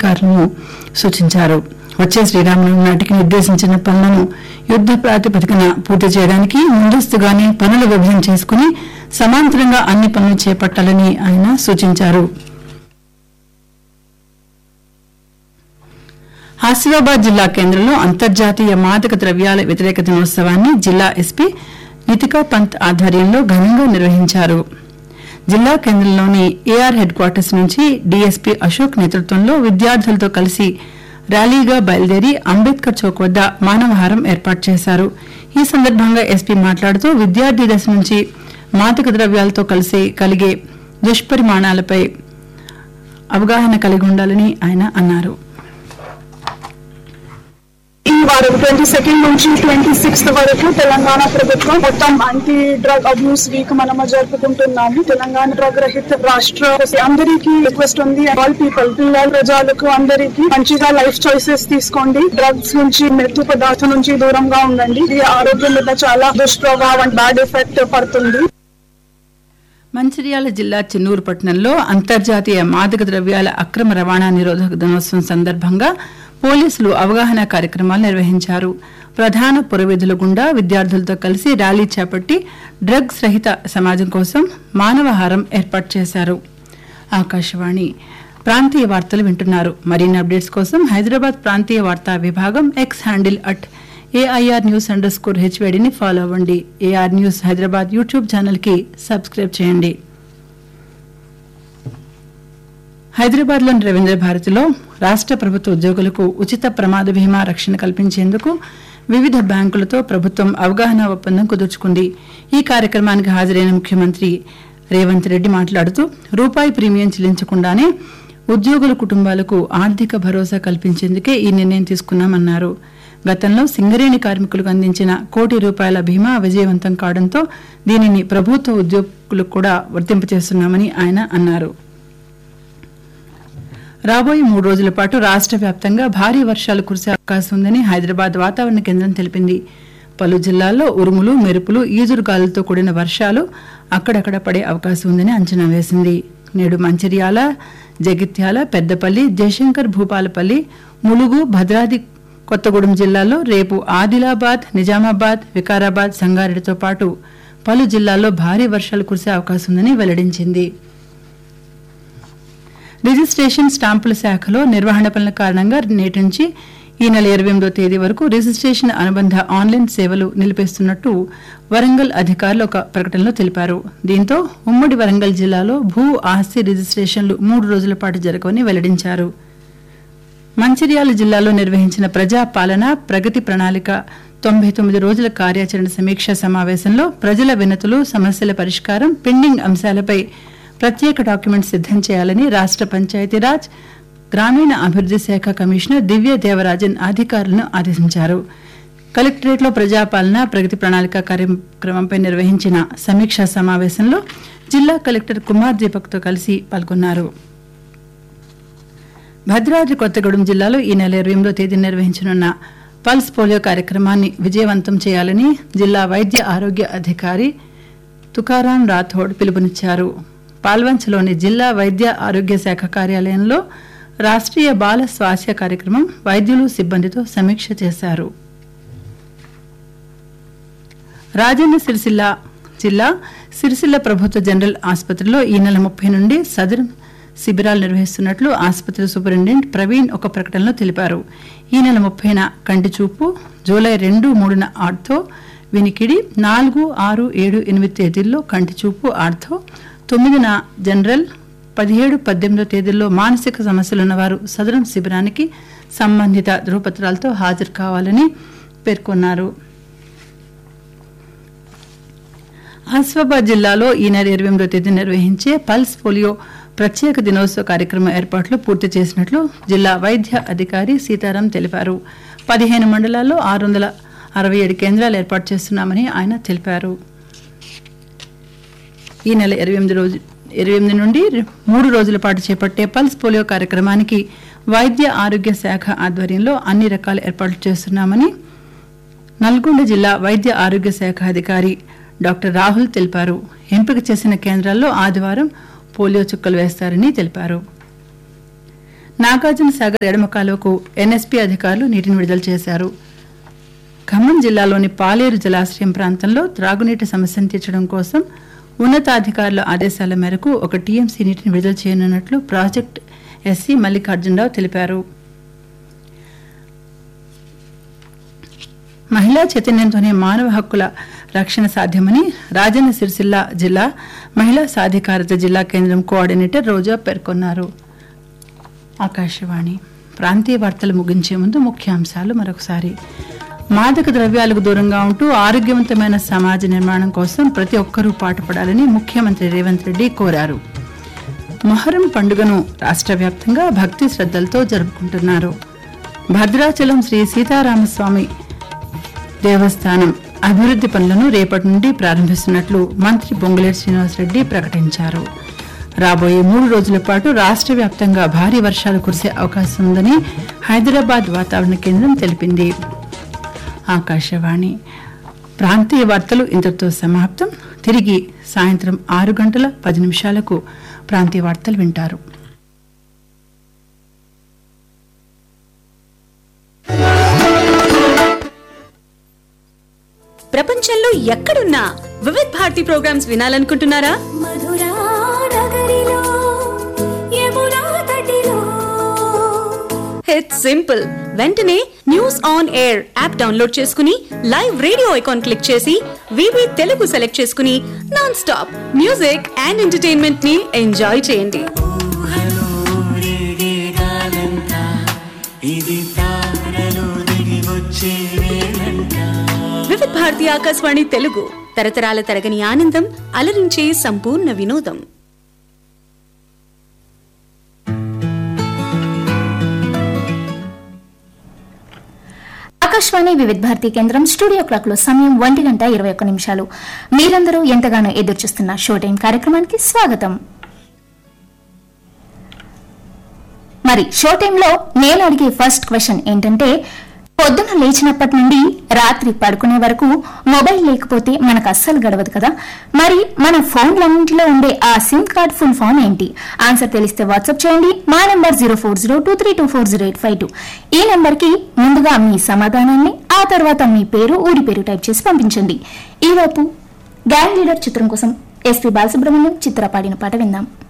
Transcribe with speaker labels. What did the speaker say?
Speaker 1: అధికారులను సూచించారు వచ్చే శ్రీరామనవమి నాటికి నిర్దేశించిన పనులను యుద్ద ప్రాతిపదికన పూర్తి చేయడానికి ముందస్తుగానే పనుల విభజన చేసుకుని సమాంతరంగా అన్ని పనులు చేపట్టాలని ఆయన సూచించారు ఆసిఫాబాద్ జిల్లా కేంద్రంలో అంతర్జాతీయ మాదక ద్రవ్యాల వ్యతిరేక దినోత్సవాన్ని జిల్లా ఎస్పీ నితికా పంత్ ఆధ్వర్యంలో ఘనంగా నిర్వహించారు జిల్లా కేంద్రంలోని ఏఆర్ హెడ్ క్వార్టర్స్ నుంచి డీఎస్పీ అశోక్ నేతృత్వంలో విద్యార్థులతో కలిసి ర్యాలీగా బయలుదేరి అంబేద్కర్ చౌక్ వద్ద మానవహారం ఏర్పాటు చేశారు ఈ సందర్భంగా ఎస్పీ మాట్లాడుతూ విద్యార్థి దశ నుంచి మాదక ద్రవ్యాలతో కలిసి కలిగే దుష్పరిమాణాలపై అవగాహన కలిగి ఉండాలని ఆయన అన్నారు
Speaker 2: ఈ వారం ట్వంటీ సెకండ్ నుంచి ట్వంటీ సిక్స్త్ వరకు తెలంగాణ ప్రభుత్వం మొత్తం యాంటీ డ్రగ్ అబ్యూస్ వీక్ మనం జరుపుకుంటున్నాము తెలంగాణ డ్రగ్ రహిత రాష్ట్ర అందరికీ రిక్వెస్ట్ ఉంది ఆల్ పీపుల్ పిల్లల ప్రజలకు అందరికీ మంచిగా లైఫ్ చాయిసెస్ తీసుకోండి డ్రగ్స్ నుంచి మెట్టు పదార్థం నుంచి దూరంగా ఉండండి ఇది ఆరోగ్యం మీద చాలా దుష్ప్రభావం బ్యాడ్ ఎఫెక్ట్ పడుతుంది
Speaker 1: మంచిర్యాల జిల్లా చెన్నూరు పట్టణంలో అంతర్జాతీయ మాదక ద్రవ్యాల అక్రమ రవాణా నిరోధక దినోత్సవం సందర్భంగా పోలీసులు అవగాహన కార్యక్రమాలు నిర్వహించారు ప్రధాన పురవీధుల గుండా విద్యార్థులతో కలిసి ర్యాలీ చేపట్టి డ్రగ్స్ రహిత సమాజం కోసం మానవహారం ఏర్పాటు చేశారు ఆకాశవాణి ప్రాంతీయ వార్తలు వింటున్నారు మరిన్ని అప్డేట్స్ కోసం హైదరాబాద్ ప్రాంతీయ వార్తా విభాగం X handle at AIR news underscore హెచ్వేడిని ఫాలో అవ్వండి AR news Hyderabad YouTube channel కి సబ్స్క్రైబ్ చేయండి హైదరాబాద్లోని రవీంద్ర భారతిలో రాష్ట్ర ప్రభుత్వ ఉద్యోగులకు ఉచిత ప్రమాద బీమా రక్షణ కల్పించేందుకు వివిధ బ్యాంకులతో ప్రభుత్వం అవగాహన ఒప్పందం కుదుర్చుకుంది ఈ కార్యక్రమానికి హాజరైన ముఖ్యమంత్రి రేవంత్ రెడ్డి మాట్లాడుతూ రూపాయి ప్రీమియం చెల్లించకుండానే ఉద్యోగుల కుటుంబాలకు ఆర్థిక భరోసా కల్పించేందుకే ఈ నిర్ణయం తీసుకున్నామన్నారు గతంలో సింగరేణి కార్మికులకు అందించిన కోటి రూపాయల బీమా విజయవంతం కావడంతో దీనిని ప్రభుత్వ ఉద్యోగులకు కూడా వర్తింపచేస్తున్నామని ఆయన అన్నారు రాబోయే మూడు రోజుల పాటు రాష్ట్ర వ్యాప్తంగా భారీ వర్షాలు కురిసే అవకాశం ఉందని హైదరాబాద్ వాతావరణ కేంద్రం తెలిపింది పలు జిల్లాల్లో ఉరుములు మెరుపులు ఈదురుగాలులతో కూడిన వర్షాలు అక్కడక్కడ పడే అవకాశం ఉందని అంచనా వేసింది నేడు మంచిర్యాల జగిత్యాల పెద్దపల్లి జయశంకర్ భూపాలపల్లి ములుగు భద్రాద్రి కొత్తగూడెం జిల్లాల్లో రేపు ఆదిలాబాద్ నిజామాబాద్ వికారాబాద్ సంగారెడ్డితో పాటు పలు జిల్లాల్లో భారీ వర్షాలు కురిసే అవకాశం ఉందని వెల్లడించింది రిజిస్ట్రేషన్ స్టాంపుల శాఖలో నిర్వహణ పనుల కారణంగా నేటి నుంచి ఈ నెల ఇరవై ఎనిమిదో తేదీ వరకు రిజిస్ట్రేషన్ అనుబంధ ఆన్లైన్ సేవలు నిలిపేస్తున్నట్టు వరంగల్ అధికారులు ఒక ప్రకటనలో తెలిపారు దీంతో ఉమ్మడి వరంగల్ జిల్లాలో భూ ఆస్తి రిజిస్ట్రేషన్లు మూడు రోజుల పాటు జరగవని వెల్లడించారు మంచిర్యాల జిల్లాలో నిర్వహించిన ప్రజా పాలన ప్రగతి ప్రణాళిక తొంభై తొమ్మిది రోజుల కార్యాచరణ సమీక్ష సమావేశంలో ప్రజల వినతులు సమస్యల పరిష్కారం పెండింగ్ అంశాలపై ప్రత్యేక డాక్యుమెంట్ సిద్దం చేయాలని రాష్ట్ర పంచాయతీరాజ్ గ్రామీణ అభివృద్ది శాఖ కమిషనర్ దివ్య దేవరాజన్ అధికారులను ఆదేశించారు కలెక్టరేట్లో ప్రజాపాలన ప్రగతి ప్రణాళిక కార్యక్రమంపై నిర్వహించిన సమీక్షా సమావేశంలో జిల్లా కలెక్టర్ కుమార్ దీపక్తో కలిసి పాల్గొన్నారు భద్రాద్రి కొత్తగూడెం జిల్లాలో ఈ నెల ఇరవై ఎనిమిదో తేదీ నిర్వహించనున్న పల్స్ పోలియో కార్యక్రమాన్ని విజయవంతం చేయాలని జిల్లా వైద్య ఆరోగ్య అధికారి తుకారాం రాథోడ్ పిలుపునిచ్చారు పాల్వంచలోని జిల్లా వైద్య ఆరోగ్య శాఖ కార్యాలయంలో రాష్ట్రీయ బాల స్వాస్థ్య కార్యక్రమం వైద్యులు సిబ్బందితో సమీక్ష చేశారు రాజన్న సిరిసిల్ల జిల్లా సిరిసిల్ల ప్రభుత్వ జనరల్ ఆసుపత్రిలో ఈ నెల ముప్పై నుండి సదరం శిబిరాలు నిర్వహిస్తున్నట్లు ఆసుపత్రి సూపరింటెండెంట్ ప్రవీణ్ ఒక ప్రకటనలో తెలిపారు ఈ నెల ముప్పైన కంటి చూపు జూలై రెండు మూడున ఆర్థో వినికిడి నాలుగు ఆరు ఏడు ఎనిమిది తేదీల్లో కంటి చూపు ఆర్థో తొమ్మిదిన జనరల్ పదిహేడు పద్దెనిమిదో తేదీల్లో మానసిక సమస్యలున్నవారు సదరం శిబిరానికి సంబంధిత ధృవపత్రాలతో హాజరు కావాలని పేర్కొన్నారు ఆసిఫాబాద్ జిల్లాలో ఈ నెల ఇరవై ఎనిమిదో తేదీ నిర్వహించే పల్స్ పోలియో ప్రత్యేక దినోత్సవ కార్యక్రమ ఏర్పాట్లు పూర్తి చేసినట్లు జిల్లా వైద్య అధికారి సీతారాం తెలిపారు పదిహేను మండలాల్లో ఆరు వందల అరవై ఏడు కేంద్రాలు ఏర్పాటు చేస్తున్నామని ఆయన తెలిపారు ఈ నెల ఇరవై ఎనిమిది రోజు ఇరవై ఎనిమిది నుండి మూడు రోజుల పాటు చేపట్టే పల్స్ పోలియో కార్యక్రమానికి వైద్య ఆరోగ్య శాఖ ఆధ్వర్యంలో అన్ని రకాల ఏర్పాట్లు చేస్తున్నామని నల్గొండ జిల్లా వైద్య ఆరోగ్య శాఖ అధికారి డాక్టర్ రాహుల్ తెలిపారు ఎంపిక చేసిన కేంద్రాల్లో ఆదివారం పోలియో చుక్కలు వేస్తారని తెలిపారు నాగార్జున సాగర్ ఎడమ కాలువకు ఎన్ఎస్పీ అధికారులు నీటిని విడుదల చేశారు ఖమ్మం జిల్లాలోని పాలేరు జలాశయం ప్రాంతంలో త్రాగునీటి సమస్యను తీర్చడం కోసం ఉన్నతాధికారుల ఆదేశాల మేరకు ఒక టీఎంసీ నీటిని విడుదల చేయనున్నట్లు ప్రాజెక్ట్ ఎస్సీ మల్లికార్జునరావు తెలిపారు మహిళా చైతన్యంతోనే మానవ హక్కుల రక్షణ సాధ్యమని రాజన్న సిరిసిల్ల జిల్లా మహిళా సాధికారత జిల్లా కేంద్రం కోఆర్డినేటర్ రోజా పేర్కొన్నారు ఆకాశవాణి ప్రాంతీయ వార్తలు ముగించే ముందు ముఖ్యాంశాలు మరొకసారి మాదక ద్రవ్యాలకు దూరంగా ఉంటూ ఆరోగ్యవంతమైన సమాజ నిర్మాణం కోసం ప్రతి ఒక్కరూ పాటుపడాలని ముఖ్యమంత్రి రేవంత్ రెడ్డి కోరారు మొహరం పండుగను రాష్ట్ర వ్యాప్తంగా భక్తి శ్రద్ధలతో జరుపుకుంటున్నారు భద్రాచలం శ్రీ సీతారామస్వామి దేవస్థానం అభివృద్ది పనులను రేపటి నుండి ప్రారంభిస్తున్నట్లు మంత్రి బొంగులేటి శ్రీనివాసరెడ్డి ప్రకటించారు రాబోయే మూడు రోజుల పాటు రాష్ట్ర వ్యాప్తంగా భారీ వర్షాలు కురిసే అవకాశం ఉందని హైదరాబాద్ వాతావరణ కేంద్రం తెలిపింది ఆకాశవాణి ప్రాంతీయ వార్తలు ఇంతటితో సమాప్తం తిరిగి సాయంత్రం ఆరు గంటల పది నిమిషాలకు ప్రాంతీయ వార్తలు వింటారు
Speaker 3: ప్రపంచంలో ఎక్కడున్నా వివిధ్ భారతి ప్రోగ్రామ్స్ వినాలనుకుంటున్నారా
Speaker 4: మధురా నగరిలో యమునా తటిలో
Speaker 3: ఇట్స్ సింపుల్ వెంటనే news on air app download చేసుకుని లైవ్ రేడియో ఐకాన్ క్లిక్ చేసి వివి తెలుగు సెలెక్ట్ చేసుకుని nonstop music and entertainment ని ఎంజాయ్ చేయండి వివిధ్ భారతి ఆకాశవాణి తెలుగు తరతరాల తరగని ఆనందం అలరించే సంపూర్ణ వినోదం
Speaker 5: ఆకాశవాణి వివిధ భారతి కేంద్రం స్టూడియో క్లాక్ లో సమయం ఒంటి గంట ఇరవై ఒక్క నిమిషాలు మీరందరూ ఎంతగానో ఎదురుచూస్తున్న షో టైం కార్యక్రమానికి స్వాగతం మరి షో టైంలో నేను అడిగే ఫస్ట్ క్వశ్చన్ ఏంటంటే పొద్దున లేచినప్పటి నుండి రాత్రి పడుకునే వరకు మొబైల్ లేకపోతే మనకు అస్సలు గడవదు కదా మరి మన ఫోన్లన్నింటిలో ఉండే ఆ సిమ్ కార్డ్ ఫుల్ ఫామ్ ఏంటి ఆన్సర్ తెలిస్తే వాట్సాప్ చేయండి మా number zero four zero two three two four zero eight five two ఈ నెంబర్ కి ముందుగా మీ సమాధానాన్ని ఆ తర్వాత మీ పేరు ఊరి పేరు టైప్ చేసి పంపించండి ఈలోపు గ్యాంగ్ లీడర్ చిత్రం కోసం ఎస్పీ బాలసుబ్రహ్మణ్యం చిత్ర పాడిన పాట విందాం